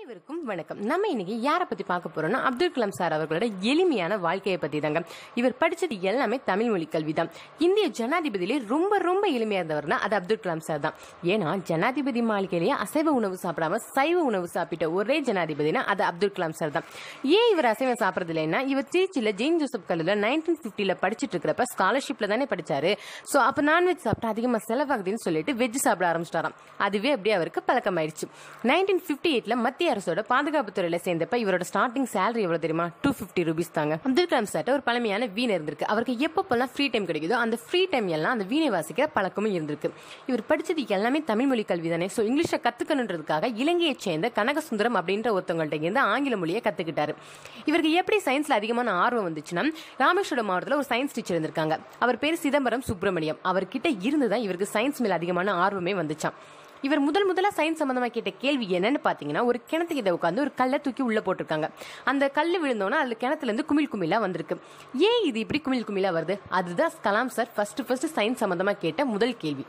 அனைவருக்கும் வணக்கம் நம்ம இன்னைக்கு யாரை பத்தி பார்க்க போறோம்னா அப்துல் கலாம் சார் அவர்களோட எளிமையான வாழ்க்கையை பத்தி தாங்க இவர் படிச்சது எல்லாமே தமிழ் மொழி கல்வி தான் இந்திய ஜனாதிபதியிலே ரொம்ப ரொம்ப எளிமையா இருந்தவர்னா அது அப்துல் கலாம் சார் தான் ஏன்னா ஜனாதிபதி மாளிகையிலேயே அசைவ உணவு சாப்பிடாம சைவ உணவு சாப்பிட்ட ஒரே ஜனாதிபதினா அது அப்துல் கலாம் சார் தான் ஏன் இவர் அசைவம் சாப்பிடறது இல்லைன்னா இவர் திருச்சியில ஜெயின் ஜோசப் கல்லூரில நைன்டீன் பிப்டில படிச்சிட்டு இருக்கிறப்ப ஸ்காலர்ஷிப்ல தானே படிச்சாரு சோ அப்ப நான்வெஜ் சாப்பிட்டா அதிகமா செலவாகுதுன்னு சொல்லிட்டு வெஜ் சாப்பிட ஆரம்பிச்சிட்டாராம் அதுவே அப்படியே அவருக்கு பழக்கமாயிருச்சு நைன்டீன் பிப்டி எயிட்ல மத்திய அரசோட பாதுகாப்பு துறையில சேர்ந்தப்ப இவரோட ஸ்டார்டிங் சேலரி எவ்வளவு தெரியுமா டூ பிப்டி ருபீஸ் தாங்க அப்துல் கலாம் சார்ட்ட ஒரு பழமையான வீணை இருந்திருக்கு அவருக்கு எப்பப்பெல்லாம் ஃப்ரீ டைம் கிடைக்குதோ அந்த ஃப்ரீ டைம் எல்லாம் அந்த வீணை வாசிக்கிற பழக்கமும் இருந்திருக்கு இவர் படிச்சது எல்லாமே தமிழ் மொழி கல்வி தானே ஸோ இங்கிலீஷை கத்துக்கணுன்றதுக்காக இலங்கையை சேர்ந்த கனகசுந்தரம் அப்படின்ற ஒருத்தவங்கள்ட்ட இருந்து ஆங்கில மொழியை கத்துக்கிட்டாரு இவருக்கு எப்படி சயின்ஸ்ல அதிகமான ஆர்வம் வந்துச்சுன்னா ராமேஸ்வரம் மாவட்டத்தில் ஒரு சயின்ஸ் டீச்சர் இருந்திருக்காங்க அவர் பேர் சிதம்பரம் சுப்பிரமணியம் அவர்கிட்ட இருந்து தான் இவருக்கு சயின்ஸ் மேல அதிகமான ஆர்வமே வந்துச்சாம் இவர் முதல் முதலா சயின்ஸ் சம்பந்தமா கேட்ட கேள்வி என்னன்னு பாத்தீங்கன்னா ஒரு கிணத்து கிட்ட உட்காந்து ஒரு கல்லை தூக்கி உள்ள போட்டிருக்காங்க அந்த கல்லு விழுந்தோன்னா அதுல கிணத்துல இருந்து குமிழ் குமிழா வந்திருக்கு ஏன் இது இப்படி குமிழ் குமிழா வருது அதுதான் Kalam sir first first science சம்பந்தமா கேட்ட முதல் கேள்வி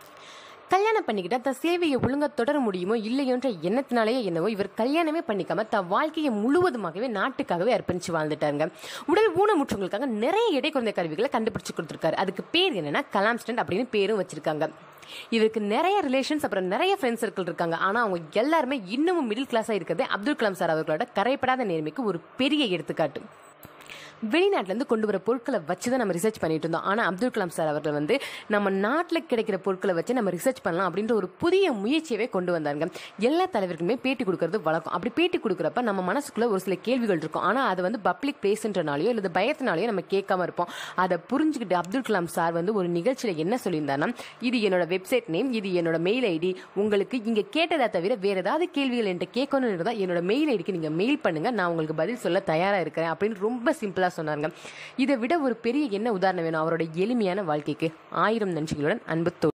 கல்யாணம் பண்ணிக்கிட்டா தன் சேவையை ஒழுங்கா தொடர முடியுமோ இல்லையோன்ற எண்ணத்தினாலேயே என்னவோ இவர் கல்யாணமே பண்ணிக்காம தன் வாழ்க்கையை முழுவதுமாகவே நாட்டுக்காகவே அர்ப்பணிச்சு வாழ்ந்துட்டாருங்க உடல் ஊனமுற்றவங்களுக்காக நிறைய இடை குறைந்த கருவிகளை கண்டுபிடிச்சு கொடுத்துருக்காரு அதுக்கு பேர் என்னன்னா கலாம் ஸ்டண்ட் அப்படின்னு பேரும் வச்சிருக்காங்க இவருக்கு நிறைய ரிலேஷன்ஸ் அப்புறம் நிறைய ஃப்ரெண்ட்ஸ் சர்க்கிள் இருக்காங்க ஆனா அவங்க எல்லாருமே இன்னமும் மிடில் கிளாஸா இருக்கிறதே அப்துல் கலாம் சார் அவர்களோட கரைப்படாத நேர்மைக்கு ஒரு பெரிய எடுத்துக்காட்டு வெளிநாட்டுல இருந்து கொண்டு வர பொருட்களை வச்சு தான் நம்ம ரிசர்ச் பண்ணிட்டு இருந்தோம் ஆனா அப்துல் கலாம் சார் அவர்கள் வந்து நம்ம நாட்டில் கிடைக்கிற பொருட்களை வச்சு நம்ம ரிசர்ச் பண்ணலாம் அப்படின்ற ஒரு புதிய முயற்சியவே கொண்டு வந்தாங்க எல்லா தலைவருக்குமே பேட்டி கொடுக்கறது வழக்கம் அப்படி பேட்டி கொடுக்குறப்ப நம்ம மனசுக்குள்ள ஒரு சில கேள்விகள் இருக்கும் ஆனா அது வந்து பப்ளிக் பிளேஸ்ன்றனாலயோ இல்லது பயத்தினாலயோ நம்ம கேட்காம இருப்போம் அதை புரிஞ்சுக்கிட்டு அப்துல் கலாம் சார் வந்து ஒரு நிகழ்ச்சியில என்ன சொல்லியிருந்தாருன்னா இது என்னோட வெப்சைட் நேம் இது என்னோட மெயில் ஐடி உங்களுக்கு இங்க கேட்டதை தவிர வேற ஏதாவது கேள்விகள் என்கிட்ட கேட்கணும்னு இருந்தா என்னோட மெயில் ஐடிக்கு நீங்க மெயில் பண்ணுங்க நான் உங்களுக்கு பதில் சொல்ல தயாரா இருக்கிறேன் அப்படின்னு ரொம்ப சிம்பிளா சொன்னாங்க இதை விட ஒரு பெரிய என்ன உதாரணம் வேணும் அவரோட எளிமையான வாழ்க்கைக்கு ஆயிரம் நன்றிகளுடன் அன்பு தோழி